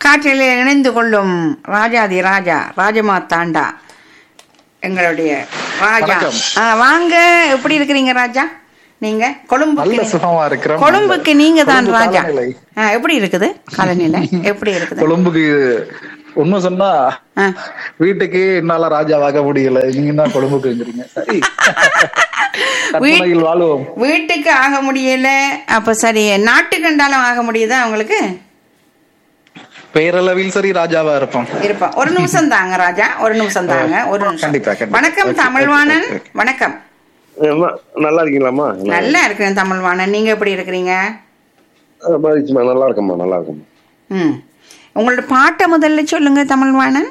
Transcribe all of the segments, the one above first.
காற்றில் இணைந்து கொள்ளும் ராஜாதி ராஜா ராஜமாத்தாண்டா எங்களுடைய ராஜா வணக்கம். ஆ, வாங்க எப்படி இருக்கிறீங்க ராஜா நீங்க கொழும்புக்கு நல்ல நீ- சுகமா இருக்கிறோம் கொழும்புக்கு நீங்க தான் கொழும்பு ராஜா காலநிலை. ஆ, எப்படி இருக்குது காலநிலை எப்படி இருக்குது கொழும்புக்கு உண்மை சொன்னா ஆ. வீட்டுக்கு என்னால ராஜாவாக முடியல நீங்க தான் கொழும்புக்குங்கிறீங்க சரி கற்பனையில் வாழ்வோம் வீட்டுக்கு ஆக முடியல அப்ப சரி நாட்டுக்கண்டாலும் ஆக முடியுதா உங்களுக்கு பெயரளவில் சரி ராஜாவா இருப்போம் இருப்போம் ஒரு நிமிஷம் தாங்க ராஜா ஒரு நிமிஷம் தாங்க ஒரு நிமிஷம் கண்டிப்பா, கண்டிப்பா. வணக்கம் ஓகே, தமிழ்வாணன் ஓகே, ஓகே. வணக்கம் அம்மா, நல்லா இருக்கீங்களாம்மா நல்லா இருக்கிறேன் தமிழ்வாணன் நீங்க எப்படி இருக்கிறீங்க ஆ, மகிழ்ச்சிம்மா நல்லா இருக்கம்மா நல்லா இருக்கம்மா ம் உங்களோட பாட்டை முதல்ல சொல்லுங்க தமிழ்வாணன்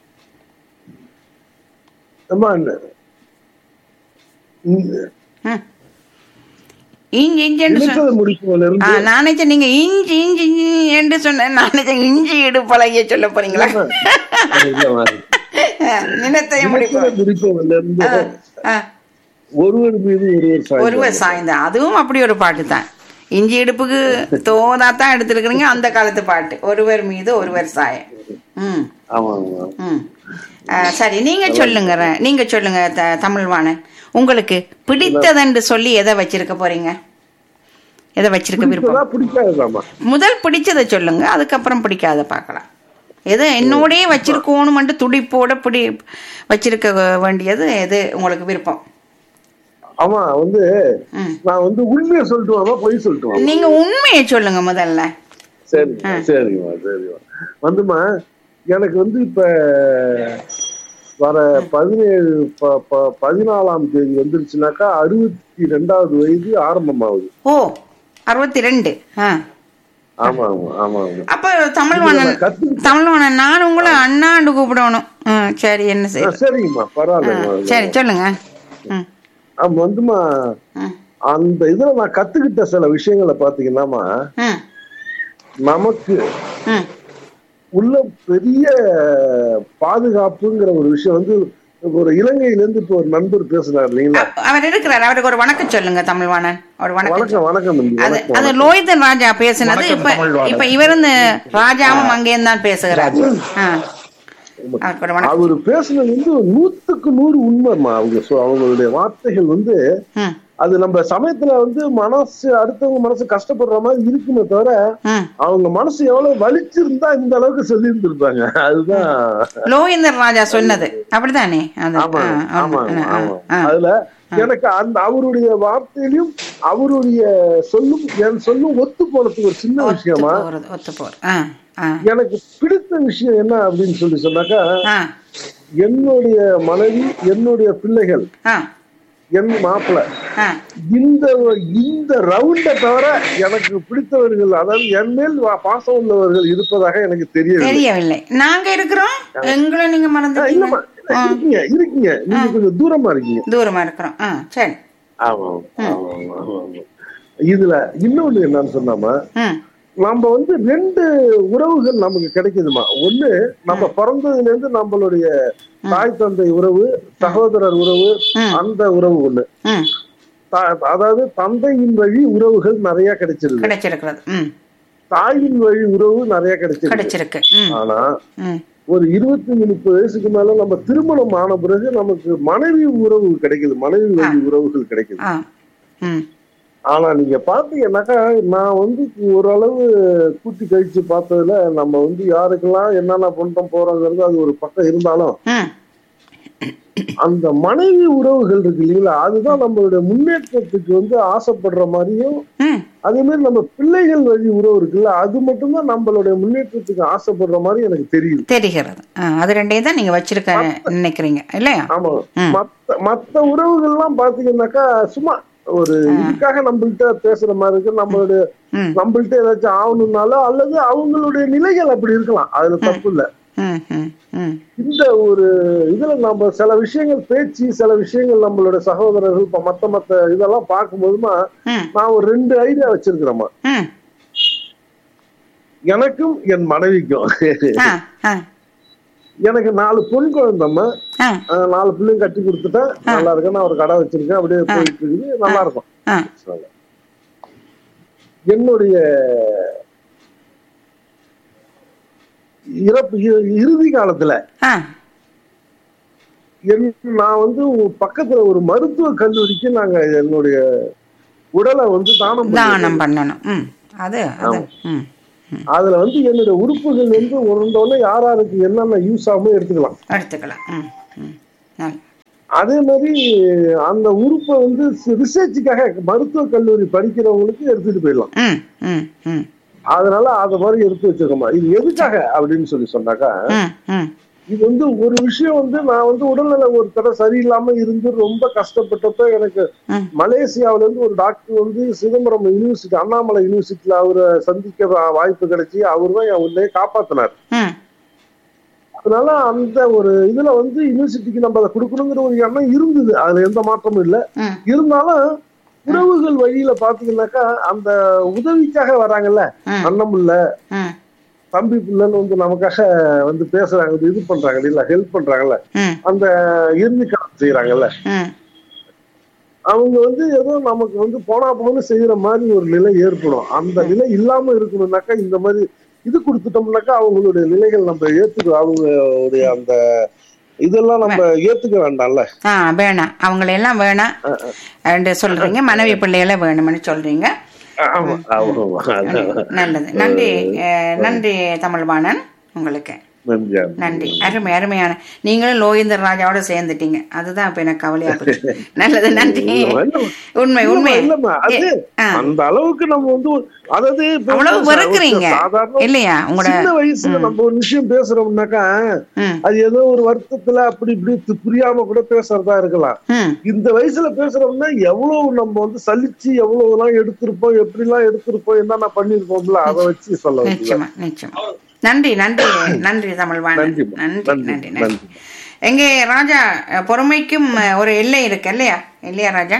அம்மா இந்த- இந்த- ம். இஞ்சி இஞ்சின்னு சொன்ன இழுத்தது முடிப்பதுல ஆ, இருந்து நான் நினைச்சேன் நீங்க இஞ்சி இஞ்சி இஞ்சி என்று சொன்னேன் நான் நினைச்சேன் இஞ்சி இடுப்பழகிய சொல்ல போறீங்களா இல்லம்மா. நினைத்தையும் இழுத்தது முடிப்போம் முடிப்பதுல இருந்து ஆ, ஒருவர் மீது ஒருவர் சாய்ந்து. ஒருவர் சாய்ந்த அதுவும் அப்படி ஒரு பாட்டு தான் இஞ்சி இடுப்புக்கு தோதா தான் எடுத்திருக்கிறீங்க அந்த காலத்து பாட்டு ஒருவர் மீது ஒருவர் சாய ம் ஆமா ஆமா ம் ஆ, சரி நீங்க சொல்லுங்க ர- நீங்க சொல்லுங்க த- தமிழ்வாணன் உங்களுக்கு பிடித்ததென்று சொல்லி எதை வச்சிருக்க போறீங்க எதை வச்சிருக்க விருப்பம் பிடிச்சதா பிடிக்காதுதாம்மா முதல் பிடிச்சதை சொல்லுங்க அதுக்கப்புறம் பிடிக்காத பார்க்கலாம் எது என்னோடயே வச்சிருக்கணும்ட்டு துடிப்போட பிடி வச்சிருக்க வேண்டியது எது உங்களுக்கு விருப்பம் ஆமா வந்து ம். நான் வந்து உண்மையை சொல்லிட்டு வாமா பொய் சொல்லிட்டு வாமா நீங்க உண்மையை சொல்லுங்க முதல்ல சரி சரிம்மா சரிம்மா வந்துமா எனக்கு வந்து இப்ப வர பதினேழு ப- ப- பதினாலாம் தேதி வந்துருச்சுனாக்கா அறுபத்தி ரெண்டாவது வயது ஆரம்பமாகுது ஓ அறுபத்தி ரெண்டு ஆ ஆமா ஆமா ஆமா ஆமா அப்ப தமிழ்வாணன் கத்து- தமிழ்வாணன் நான் உங்களை அண்ணாண்டு கூப்பிடணும் ஆ, சரி என்ன ஆ, செய்ய சரிங்கம்மா பரவாயில்ல சரி சொல்லுங்க ம் ஆமா வந்துமா ம் அந்த இதுல நான் கத்துக்கிட்ட சில விஷயங்களை பாத்தீங்கன்னாமா ம் நமக்கு ம் உள்ள பெரிய பாதுகாப்புங்கிற ஒரு விஷயம் வந்து ஒரு இலங்கையில இருந்து இப்ப ஒரு நண்பர் பேசினார் இல்லைங்களா அ- அவர் இருக்கிறார் அவருக்கு ஒரு வணக்கம் சொல்லுங்க தமிழ்வாணன் ஒரு வணக்கம் வணக்கம் வணக்கம் தம்பி அது வணக்கம் அது லோகிதன் ராஜா பேசினது வணக்கம் இப்ப தமிழ்வாணன். இப்ப இவர் இந்த ராஜாவும் அங்கேயும் தான் பேசுகிறார் ஆ. அவருக்கு ஒரு வணக்கம் அவர் பேசுனது வந்து நூத்துக்கு நூறு உண்மைமா அவங்க சொ- அவங்களுடைய வார்த்தைகள் வந்து ம் அது நம்ம சமயத்துல வந்து மனசு அடுத்தவங்க மனசு கஷ்டப்படுற மாதிரி இருக்குமே தவிர ம் அவங்க மனசு எவ்வளவு வலிச்சிருந்தா இந்த அளவுக்கு சொல்லி இருந்திருப்பாங்க அதுதான் லோகேந்தர் ராஜா சொன்னது அப்படித்தானே அது ஆமா ஆ, ஆமா ஆமா, ஆ, ஆமா ஆ. அதுல எனக்கு அந்த அவருடைய வார்த்தையிலும் அவருடைய சொல்லும் என் சொல்லும் ஒத்து போனதுக்கு ஒரு சின்ன ஒத்து விஷயமா போறது ஒத்து போறது ஆ ஆ எனக்கு பிடித்த விஷயம் என்ன அப்படின்னு சொல்லி சொன்னாக்கா ஆ என்னுடைய மனைவி என்னுடைய பிள்ளைகள் ஆ என் மாப்பிள்ளை ஆ இந்த இந்த ரவுண்டை தவிர எனக்கு பிடித்தவர்கள் அதாவது என் மேல் வா- பாசம் உள்ளவர்கள் இருப்பதாக எனக்கு தெரியவில்லை தெரியவில்லை நாங்க இருக்கிறோம் எங்களை நீங்க ஆ, மறந்துட்டீங்க இல்லம்மா இல்ல, இருக்கீங்க இருக்கீங்க நீங்க கொஞ்சம் தூரமா இருக்கீங்க தூரமா இருக்கிறோம் ஆ சரி ஆமா ஆமா, ஆமா, ஆமா, ஆமா. இதுல இன்னொன்னு என்னன்னு சொன்னாமா ம் நம்ம வந்து ரெண்டு உறவுகள் நமக்கு கிடைக்குதுமா ஒண்ணு நம்ம பிறந்ததுல இருந்து நம்மளுடைய தாய் தந்தை உறவு சகோதரர் உறவு ம். அந்த உறவு ஒண்ணு ம் தா- அதாவது தந்தையின் வழி உறவுகள் நிறைய கிடைச்சிருது கிடைச்சிருக்கிறது ம் தாயின் வழி உறவு நிறைய கிடைச்சிருக்கு கிடைச்சிருக்கு ம் ஆனா ம் ஒரு இருபத்தி முப்பது வயசுக்கு மேல நம்ம திருமணம் ஆன பிறகு நமக்கு மனைவி உறவு கிடைக்குது மனைவி வழி உறவுகள் கிடைக்குது ஆ ம் ஆனா நீங்க பாத்தீங்கன்னாக்கா நான் வந்து ஓரளவு கூட்டி கழிச்சு பார்த்ததுல நம்ம வந்து யாருக்கெல்லாம் என்னென்ன பண்றோம் போறோங்கிறது அது ஒரு பக்கம் இருந்தாலும் ம் அந்த மனைவி உறவுகள் இருக்கு இல்லைங்களா அதுதான் நம்மளுடைய முன்னேற்றத்துக்கு வந்து ஆசைப்படுற மாதிரியும் ம் அதே மாதிரி நம்ம பிள்ளைகள் வழி உறவு இருக்குல்ல அது மட்டும்தான் நம்மளுடைய முன்னேற்றத்துக்கு ஆசைப்படுற மாதிரி எனக்கு தெரியுது தெரிகிறது ஆ, அது ரெண்டையும் தான் நீங்க வச்சிருக்க நினைக்கிறீங்க இல்லையா ஆமா ம். மத்த மத்த உறவுகள்லாம் பாத்தீங்கன்னாக்கா சும்மா ஒரு இதுக்காக நம்மள்ட்ட பேசுற மாதிரி இருக்கு நம்மளுடைய ம் நம்மள்ட்ட ஏதாச்சும் ஆகணும்னாலும் அல்லது அவங்களுடைய நிலைகள் அப்படி இருக்கலாம் அதுல தப்பு இல்ல ம் ம் ம் இந்த ஒரு இதுல நம்ம சில விஷயங்கள் பேச்சு சில விஷயங்கள் நம்மளோட சகோதரர்கள் இப்ப மத்த மத்த இதெல்லாம் பார்க்கும்போதுமா ம் நான் ஒரு ரெண்டு ஐடியா வச்சிருக்கிறேம்மா ம் எனக்கும் என் மனைவிக்கும் ஆ ஆ எனக்கு நாலு பொன் குழந்தைம்மா ஆ அஹ் நாலு பிள்ளைங்க கட்டி கொடுத்துட்டேன் நல்லா இருக்கேன் நான் ஒரு கடை வச்சிருக்கேன் அப்படியே போயிட்டு இருக்குது நல்லா இருக்கும் ஆ என்னுடைய இறப்பு இ- இறுதி காலத்துல ஆ என் நான் வந்து ஒரு பக்கத்துல ஒரு மருத்துவ கல்லூரிக்கு நாங்க என்னுடைய உடலை வந்து தானம் பண்ணி தானம் பண்ணணும் ம் அது அது ம் அதுல வந்து என்னுடைய உறுப்புகள் வந்து உணர்ந்தோடனே யார் யாருக்கு என்னென்ன யூஸ் ஆகுமோ எடுத்துக்கலாம் எடுத்துக்கலாம் ம் ம் நல்ல அதே மாதிரி அந்த உறுப்பை வந்து ரிசர்ச்சுக்காக மருத்துவ கல்லூரி படிக்கிறவங்களுக்கு எடுத்துட்டு போயிடலாம் ம் ம் ம் அதனால அத மாதிரி எடுத்து வச்சிருக்கோமா இது எதுக்காக அப்படின்னு சொல்லி சொன்னாக்கா ம் ம் இது வந்து ஒரு விஷயம் வந்து நான் வந்து உடல்நல ஒரு தடவை சரியில்லாம இருந்து ரொம்ப கஷ்டப்பட்டப்ப எனக்கு ம். மலேசியாவுல இருந்து ஒரு டாக்டர் வந்து சிதம்பரம் யூனிவர்சிட்டி அண்ணாமலை யூனிவர்சிட்டியில அவரை சந்திக்க வா- வாய்ப்பு கிடைச்சி அவர் தான் என் உன்னையே காப்பாத்தினார் ம் அதனால அந்த ஒரு இதுல வந்து யூனிவர்சிட்டிக்கு நம்ம அதை கொடுக்கணுங்கிற ஒரு எண்ணம் இருந்தது அதுல எந்த மாற்றமும் இல்ல ம் இருந்தாலும் உறவுகள் வழியில பாத்தீங்கன்னாக்கா அந்த உதவிக்காக வராங்கல்ல ம். அண்ணன் புள்ள ம் தம்பி புள்ளன்னு வந்து நமக்காக வந்து பேசுறாங்க வந்து இது பண்றாங்க இல்ல ஹெல்ப் பண்றாங்கல்ல ம் அந்த இறுதி காலம் செய்யறாங்கல்ல ம் அவங்க வந்து ஏதோ நமக்கு வந்து போனா போன்னு செய்யற மாதிரி ஒரு நிலை ஏற்படும் அந்த நிலை இல்லாம இருக்கணும்னாக்கா இந்த மாதிரி இது கொடுத்துட்டோம்னாக்கா அவங்களுடைய நிலைகள் நம்ம ஏத்துக்க அவங்களுடைய அந்த இதெல்லாம் நம்ம ஏத்துக்க வேண்டாம்ல ஆ வேணாம் அவங்கள எல்லாம் வேணாம் என்று சொல்றீங்க மனைவி பிள்ளைகளை வேணும்னு சொல்றீங்க ஆமா ஆமா ஆமா. நல்லது நன்றி அஹ், நன்றி தமிழ்வாணன் உங்களுக்கு நன்றி நன்றி அருமை அருமையான நீங்களும் லோகேந்தர் ராஜாவோட சேர்ந்துட்டீங்க அதுதான் இப்ப எனக்கு கவலையா போச்சு நல்லது நன்றி உண்மை உண்மை இல்லம்மா அது ஏ, ஆ. அந்த அளவுக்கு நம்ம வந்து ஒரு- அதாவது இப்ப அவ்வளவு ஒரு வெறுக்கிறீங்க சாதாரண இல்லையா உங்களோட சின்ன வயசுல நம்ம ஒரு விஷயம் பேசுறோம்னாக்கா ம் அது ஏதோ ஒரு வருத்தத்துல அப்படி இப்படி து- புரியாம கூட பேசுறதா இருக்கலாம் ம் இந்த வயசுல பேசுறோம்னா எவ்வளவு நம்ம வந்து சலிச்சு எவ்வளவு எல்லாம் எடுத்திருப்போம் எப்படி எல்லாம் எடுத்திருப்போம் என்னென்ன பண்ணிருப்போம்ல அதை வச்சு சொல்ல வேண்டியது நிச்சயமா நிச்சயமா நன்றி நன்றி நன்றி தமிழ்வாணன் நன்றிம்மா. நன்றி நன்றி, நன்றி நன்றி நன்றி. எங்கே ராஜா அஹ், பொறுமைக்கும் அஹ், ஒரு எல்லை இருக்கு இல்லையா இல்லையா ராஜா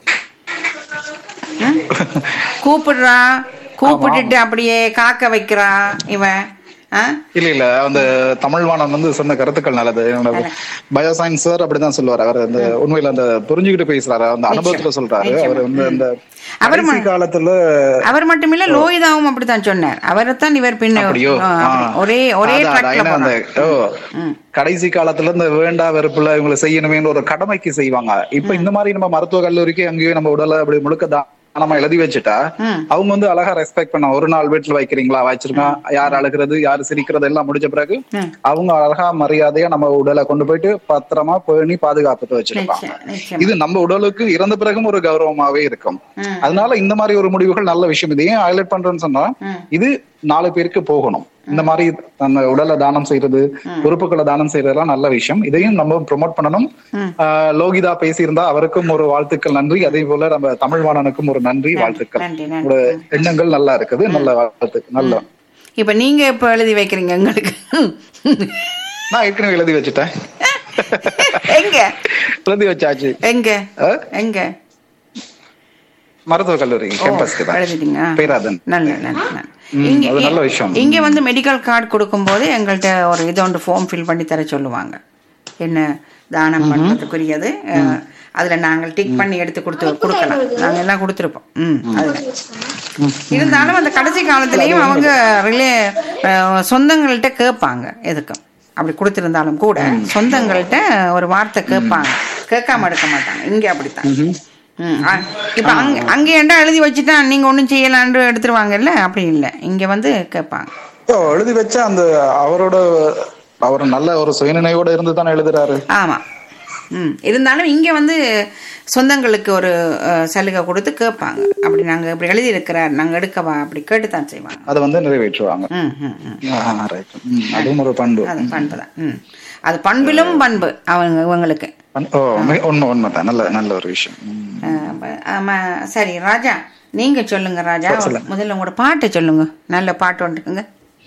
ம்? கூப்பிடுறா கூப்பிட்டுட்டு அப்படியே காக்க வைக்கிறா இவன் ஆ? இல்ல இல்ல அந்த தமிழ்வாணன் வந்து சொன்ன கருத்துக்கள் நல்லது என்னோட பயோசயின்ஸ் சார் அப்படிதான் சொல்லுவாரு அவர் அந்த உண்மையில அந்த புரிஞ்சுக்கிட்டு பேசுறாரு அந்த அனுபவத்துல சொல்றாரு அவர் வந்து அந்த அவர் கடைசி காலத்துல அவர் மட்டுமில்ல லோகிதாவும் அப்படித்தான் சொன்னார் அவரைத்தான் இவர் பின்ன அப்படியோ ஆ, அப்படி. ஆ. ஒரே ஒரே அதான், அதான். ட்ராக்ல ஏன்னா அந்த போனார் ஓ, கடைசி காலத்துல இந்த வேண்டா வெறுப்புல இவங்களை செய்யணுமேன்னு ஒரு கடமைக்கு செய்வாங்க இப்ப இந்த மாதிரி நம்ம மருத்துவ கல்லூரிக்கு அங்கேயும் நம்ம உடலை அப்படி முழுக்க தானமா எழுதி வச்சுட்டா ம். அவங்க வந்து அழகா ரெஸ்பெக்ட் பண்ண ஒரு நாள் வீட்டுல வைக்கிறீங்களா வச்சிருக்கோம் யார் அழுகிறது யார் சிரிக்கிறது எல்லாம் முடிஞ்ச பிறகு ம். அவங்க அழகா மரியாதையா நம்ம உடலை கொண்டு போயிட்டு பத்திரமா பேணி பாதுகாப்புட்டு வச்சிருப்பாங்க நிச்சயம், நிச்சயம். இது நம்ம உடலுக்கு இறந்த பிறகும் ஒரு கௌரவமாவே இருக்கும் ம். அதனால இந்த மாதிரி ஒரு முடிவுகள் நல்ல விஷயம் இது ஏன் ஹைலைட் பண்றேன்னு சொன்னா ம். இது நாலு பேருக்கு போகணும் இந்த மாதிரி நம்ம உடலை தானம் செய்யறது உறுப்புகளை தானம் செய்யறதெல்லாம் நல்ல விஷயம் இதையும் நம்ம ப்ரொமோட் பண்ணணும் ம். ஆஹ் லோகிதா பேசியிருந்தா அவருக்கும் ஒரு வாழ்த்துக்கள் நன்றி அதே போல நம்ம தமிழ்வாணனுக்கும் ஒரு நன்றி வாழ்த்துக்கள் நன்றி நன்றி உங்களோட எண்ணங்கள் நல்லா இருக்குது நல்ல வாழ்த்து நல்ல இப்ப நீங்க இப்ப எழுதி வைக்கிறீங்க எங்களுக்கு நான் ஏற்கனவே எழுதி வச்சுட்டேன் எங்க எழுதி வச்சாச்சு எங்க ஆ? எங்க மருத்துவக் கல்லூரி ஓ, கேம்பஸ்க்கு தான் எழுதிட்டீங்க பேராதன் நல்ல நல்ல நல்ல. ம், இங்க அது நல்ல விஷயம். இங்க வந்து மெடிக்கல் கார்டு கொடுக்கும்போது எங்கள்கிட்ட ஒரு இது ஒன்று ஃபார்ம் ஃபில் பண்ணி தர சொல்லுவாங்க என்ன தானம் பண்றதுக்குரியது அஹ், அதுல நாங்கள் டிக் பண்ணி எடுத்து கொடுத்து கொடுக்கலாம் நாங்க எல்லாம் கொடுத்துருப்போம் ம் அதுல இருந்தாலும் அந்த கடைசி காலத்திலயும் அவங்க ரிலே அஹ், சொந்தங்கள்ட்ட கேட்பாங்க எதுக்கும் அப்படி கொடுத்திருந்தாலும் கூட சொந்தங்கள்ட்ட ஒரு வார்த்தை கேட்பாங்க கேட்காம எடுக்க மாட்டாங்க இங்க அப்படித்தான் ம், ஆ, இப்ப அங்க அங்க ஏன்டா எழுதி வச்சுட்டா நீங்க ஒண்ணும் செய்யலான்னு எடுத்துருவாங்கல்ல அப்படி இல்ல இங்க வந்து கேட்பாங்க ஓ, எழுதி வச்சா அந்த அவரோட அவர் நல்ல ஒரு சுயநினைவோட இருந்து தானே எழுதுறாரு ஆமா ம் இருந்தாலும் இங்க வந்து சொந்தங்களுக்கு ஒரு அஹ், சலுகை கொடுத்து கேட்பாங்க அப்படி நாங்க இப்படி எழுதி இருக்கிறார் நாங்க எடுக்கவா அப்படி கேட்டுத்தான் செய்வாங்க அதை வந்து நிறைவேற்றுவாங்க ம் ம் ம் ஆ, right. ம், அதுவும் ஒரு பண்பு அது பண்பு தான் ம் அது பண்பிலும் பண்பு அவங்க இவங்களுக்கு பண்- ஓ மிக- உண்மை உண்மைதான் நல்ல நல்ல ஒரு விஷயம் ம். அஹ், ப- ஆமா சரி ராஜா நீங்க சொல்லுங்க ராஜா முதல்ல உங்களோட பாட்டை சொல்லுங்க நல்ல பாட்டு வந்துட்டுங்க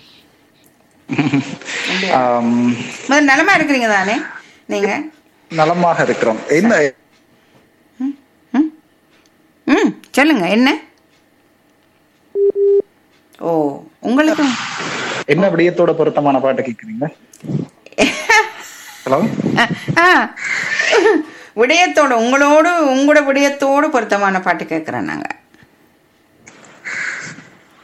ஆம், முதல்ல நலமா இருக்கிறீங்க தானே நீங்க நலமாக இருக்கிறோம் என்ன ம் சொல்லுங்க என்ன ஓ உங்களுக்கு என்ன விடயத்தோட பொருத்தமான பாட்டு கேக்குறீங்க ஹலோ ஆ விடயத்தோட உங்களோடு உங்களோட விடயத்தோடு பொருத்தமான பாட்டு கேட்குறோம் நாங்க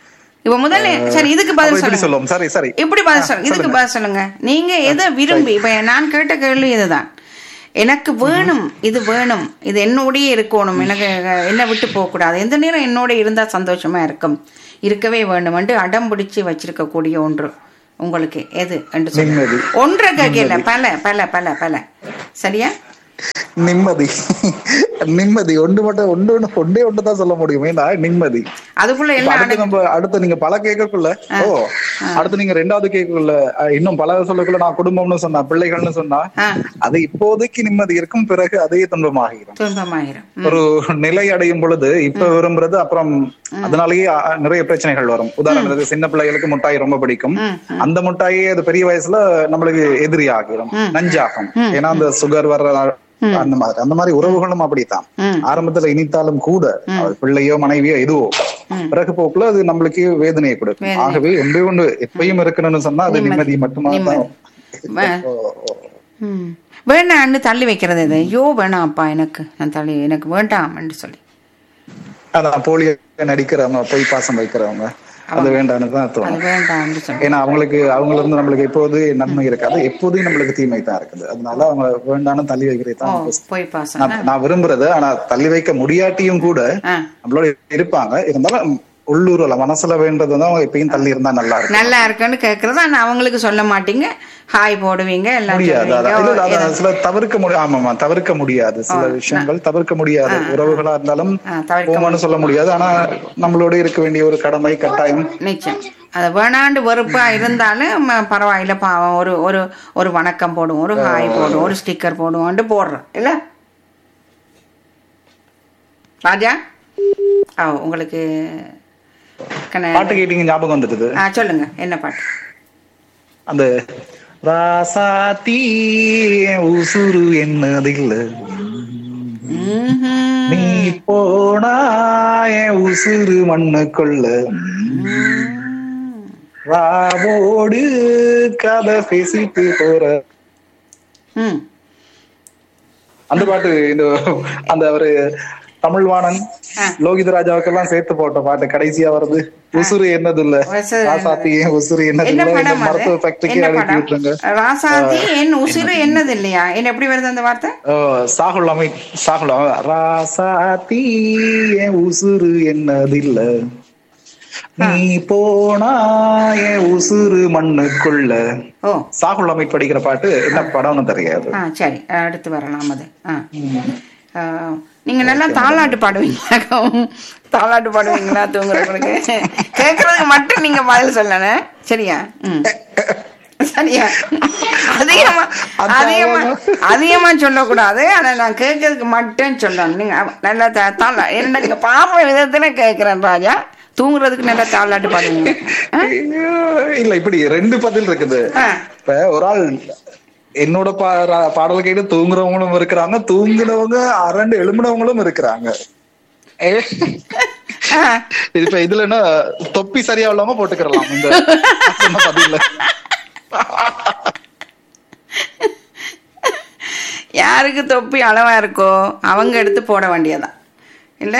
இப்ப முதல்ல சரி இதுக்கு அப்ப பதில் இப்படி சொல்லுங்க சொல்லுவோம் சரி சரி இப்படி பதில் ஆ, சொல்லுங்க இதுக்கு சொல்லுங்க. பதில் சொல்லுங்க நீங்க எதை விரும்பி இப்ப நான் கேட்ட கேள்வி இதுதான் எனக்கு வேணும் இது வேணும் இது என்னோடயே இருக்கணும் எனக்கு அஹ், என்னை விட்டு போக கூடாது எந்த நேரம் என்னோட இருந்தா சந்தோஷமா இருக்கும் இருக்கவே வேண்டும் அடம் பிடிச்சு வச்சிருக்கக்கூடிய ஒன்று உங்களுக்கு எது என்று சொல்லுங்க நிம்மதி. ஒன்றை கேட்கல பல பல பல பல சரியா நிம்மதி நிம்மதி ஒன்று மட்டும் ஒன்று ஒன்று ஒன்றே ஒன்று தான் சொல்ல முடியும் ஏன்னா நிம்மதி அதுக்குள்ள இப்ப எல்லாம் அடுத்து அடங்கி- நம்ம அடுத்து நீங்க பல கேட்கக்குள்ள ஓ அடுத்து நீங்க ரெண்டாவது கேட்கக்குள்ள அஹ், இன்னும் பல சொல்லக்குள்ள நான் குடும்பம்னு சொன்னா பிள்ளைகள்னு சொன்னா ஆ, அது இப்போதைக்கு நிம்மதி இருக்கும் பிறகு அதே துன்பமாகிடும் துன்பமாயிரும் ம், ஒரு நிலை அடையும் பொழுது இப்ப விரும்புறது அப்புறம் அதனாலயே அ, நிறைய பிரச்சனைகள் வரும் உதாரணத்துக்கு சின்ன பிள்ளைகளுக்கு முட்டாய் ரொம்ப பிடிக்கும் ம், அந்த முட்டாயே அது பெரிய வயசுல நம்மளுக்கு எதிரி ஆகிரும் நஞ்சாகும் ஏன்னா அந்த சுகர் வர்ற அந்த மாதிரி அந்த மாதிரி உறவுகளும் அப்படித்தான் ம். ஆரம்பத்துல இனித்தாலும் கூட அவர் பிள்ளையோ மனைவியோ எதுவோ பிறகு போக்குல அது நம்மளுக்கு வேதனையை கொடுக்கும் வேதனை. ஆகவே ஒன்றே ஒன்று எப்பயும் இருக்கணும்னு சொன்னா அது நிம்மதி மட்டுமா தான் வே- ம். வேண்டாம்னு தள்ளி வைக்கிறது இது ஐயோ வேணாம்ப்பா எனக்கு நான் தள்ளி எனக்கு வேண்டாம்னு சொல்லி அதான் போலியோ நடிக்கிறவங்க பொய் பாசம் வைக்கிறவங்க அது வேண்டாம்னு தான் அது தோணும் வேண்டாம்னு சொல்லி ஏன்னா அவங்களுக்கு அவங்கள இருந்து நம்மளுக்கு எப்போது நன்மை இருக்காது எப்போதையும் நம்மளுக்கு தீமை தான் இருக்குது அதனால அவங்க வேண்டாம்னு தள்ளி வைக்கிறதே ஓ தான் best. போய் பாசம் நான் நான் விரும்புறது ஆனா தள்ளி வைக்க முடியாட்டியும் கூட ஆ நம்மளோட இருப்பாங்க இருந்தாலும் உள்ளூர்ல மனசுல வேண்டதுதான் எப்பயும் தள்ளி இருந்தா நல்லா இருக்கும் நல்லா இருக்குன்னு கேக்குறது ஆனா அவங்களுக்கு சொல்ல மாட்டீங்க ஹாய் போடுவீங்க எல்லாம் முடியாது அதான் இல்ல, இல்ல, சொல்லுவீங்க அதான் சில தவிர்க்க முடியும் ஆமாமா தவிர்க்க முடியாது சில விஷயங்கள் தவிர்க்க முடியாது உறவுகளா இருந்தாலும் ஆ, தவிர்க்க போமான்னு சொல்ல முடியாது ஆனா நம்மளோட இருக்க வேண்டிய ஒரு கடமை கட்டாயம் நிச்சயம் அது வேணாண்டு வெறுப்பா இருந்தாலும் ம, பரவாயில்ல பாவம் ஒரு ஒரு ஒரு வணக்கம் போடுவோம் ஒரு ஹாய் போடுவோம் ஒரு ஸ்டிக்கர் போடுவோம்ட்டு போடுறோம் இல்ல ராஜா ஆ உங்களுக்கு கண்ண- பாட்டு கேட்டீங்க ஞாபகம் வந்துடுது ஆ சொல்லுங்க என்ன பாட்டு அந்த ராசாத்தி என் உசுறு என்னதில்ல ம்ஹும். நீ போனா என் உசுறு மண்ணுக்குள்ள ராவோடு கதை பேசிட்டு போற ம் அந்த பாட்டு இந்த அந்த அவரு தமிழ்வாணன் ஆ. லோகித ராஜாவுக்கெல்லாம் சேர்த்து போட்ட பாட்டு கடைசியா வருது உசுறு என்னது இல்ல உசுரு ராசாத்தி ஏன் உசுறு என்னது என்ன இல்ல இந்த படம் அது மருத்துவ ஃபேக்டரிக்கு என்ன அனுப்பி படம் விட்டுருங்க ராசாதி என் உசிறு என்னது இல்லையா என்ன எப்படி வருது அந்த வார்த்தை ஓ, சாகுல் அமை சாகுல் அமை- ராசாத்தி என் உசுறு என்னதில்ல நீ போனா என் உசுறு மண்ணுக்குள்ள ஓ சாகுல் அமைட் படிக்கிற பாட்டு என்ன படம்னு தெரியாது ஆ சரி அடுத்து வரலாம் அது ஆ ஆ, நீங்க நல்லா தாலாட்டு பாடுவீங்களா தாலாட்டு பாடுவீங்களா தூங்குறவங்களுக்கு கேட்கறதுக்கு மட்டும் நீங்க பதில் சொல்லணும் சரியா ம் சரியா அதிகமா அதிகமா அதிகமா சொல்லக்கூடாது ஆனா நான் கேட்கறதுக்கு மட்டும் சொல்லணும் நீங்க அவ- நல்லா தா- தாளா என்ன நீங்க பாடுற விதத்துல கேட்கிறேன் ராஜா தூங்குறதுக்கு நல்லா தாளாட்டு பாடுவீங்க ஆ? ஐயோ, இல்ல இப்படி ரெண்டு பதில் இருக்குது ஆ. இப்ப ஒரு ஆள் என்னோட பா ரா- பாடல் கேட்டு தூங்குறவங்களும் இருக்கிறாங்க தூங்குனவங்க அரண்டு எழும்புனவங்களும் இருக்கிறாங்க ஆ. இப்ப இதுல என்ன தொப்பி சரியா இல்லாம போட்டுக்கிறலாம் இந்த சொன்ன பதில்ல யாருக்கு தொப்பி அளவா இருக்கோ அவங்க எடுத்து போட வேண்டியதான் இல்ல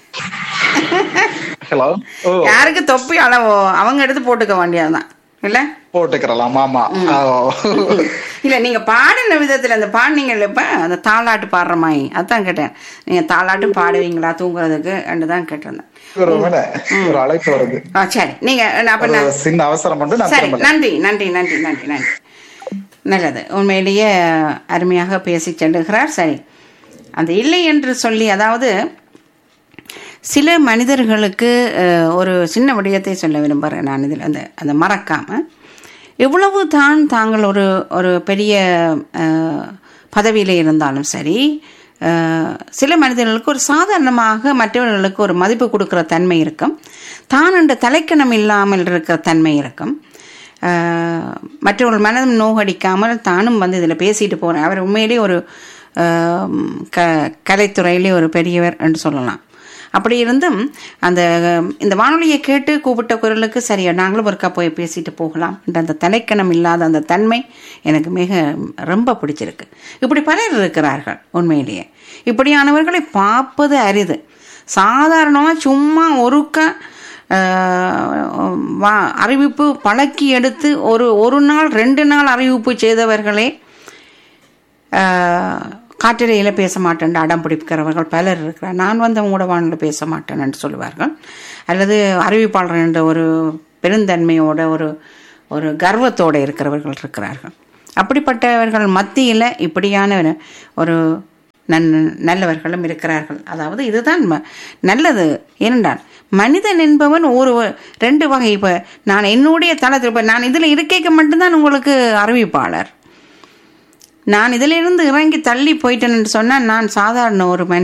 ஹலோ ஓ யாருக்கு தொப்பி அளவோ அவங்க எடுத்து போட்டுக்க வேண்டியதுதான் இல்ல போட்டுக்கிறலாம் ஆமா ஆ. இல்ல நீங்க பாடின விதத்துல அந்த பாடினீங்கல்ல இப்ப அந்த தாலாட்டு பாடுற மாதிரி அதான் கேட்டேன் நீங்க தாலாட்டும் பாடுவீங்களா தூங்குறதுக்கு தான் கேட்டிருந்தேன் ஒரு வேளை ஒரு அழைப்பு வருது ஆ சரி நீங்க அப்ப ஒரு நான் சின்ன அவசரம் மட்டும் நான் சரி திரும்பல நன்றி நன்றி நன்றி நன்றி நன்றி நல்லது உண்மையிலேயே அருமையாக பேசி செல்லுகிறார் சரி அந்த இல்லை என்று சொல்லி அதாவது சில மனிதர்களுக்கு அஹ், ஒரு சின்ன விடயத்தை சொல்ல விரும்புகிறேன் நான் இதில் அந்த அந்த மறக்காமல் எவ்வளவு தான் தாங்கள் ஒரு ஒரு பெரிய பதவியில் இருந்தாலும் சரி அஹ், சில மனிதர்களுக்கு ஒரு சாதாரணமாக மற்றவர்களுக்கு ஒரு மதிப்பு கொடுக்குற தன்மை இருக்கும் தான் என்ற தலைக்கணம் இல்லாமல் இருக்கிற தன்மை இருக்கும் அஹ், மற்றவர்கள் மனதும் நோகடிக்காமல் தானும் வந்து இதில் பேசிட்டு போகிறேன் அவர் உண்மையிலேயே ஒரு அஹ், க கலைத்துறையிலே ஒரு பெரியவர் என்று சொல்லலாம் அப்படி இருந்தும் அந்த இந்த வானொலியை கேட்டு கூப்பிட்ட குரலுக்கு சரியா நாங்களும் ஒருக்கா போய் பேசிட்டு போகலாம் என்ற அந்த தலைக்கணம் இல்லாத அந்த தன்மை எனக்கு மிக ரொம்ப பிடிச்சிருக்கு இப்படி பலர் இருக்கிறார்கள் உண்மையிலேயே இப்படியானவர்களை பார்ப்பது அரிது சாதாரணமாக சும்மா ஒருக்கா அஹ், வா அறிவிப்பு பழக்கி எடுத்து ஒரு ஒரு நாள் ரெண்டு நாள் அறிவிப்பு செய்தவர்களே ஆஹ், காற்றலையில் பேச மாட்டேன் அடம் பிடிக்கிறவர்கள் பலர் இருக்கிறார் நான் வந்து உங்களோட வானில் பேச மாட்டேன் என்று சொல்லுவார்கள் அல்லது அறிவிப்பாளர் என்ற ஒரு பெருந்தன்மையோட ஒரு ஒரு கர்வத்தோடு இருக்கிறவர்கள் இருக்கிறார்கள் அப்படிப்பட்டவர்கள் மத்தியில் இப்படியான ஒரு- ஒரு நன் நல்லவர்களும் இருக்கிறார்கள் அதாவது இதுதான் ம- நல்லது ஏனென்றால் மனிதன் என்பவன் ஒரு வ- ரெண்டு வகை இப்போ நான் என்னுடைய தளத்தில் இப்போ நான் இதில் இருக்கைக்கு மட்டும்தான் உங்களுக்கு அறிவிப்பாளர் நான் இதிலிருந்து இறங்கி தள்ளி போயிட்டேன்னு சொன்னால் நான் சாதாரண ஒரு மனி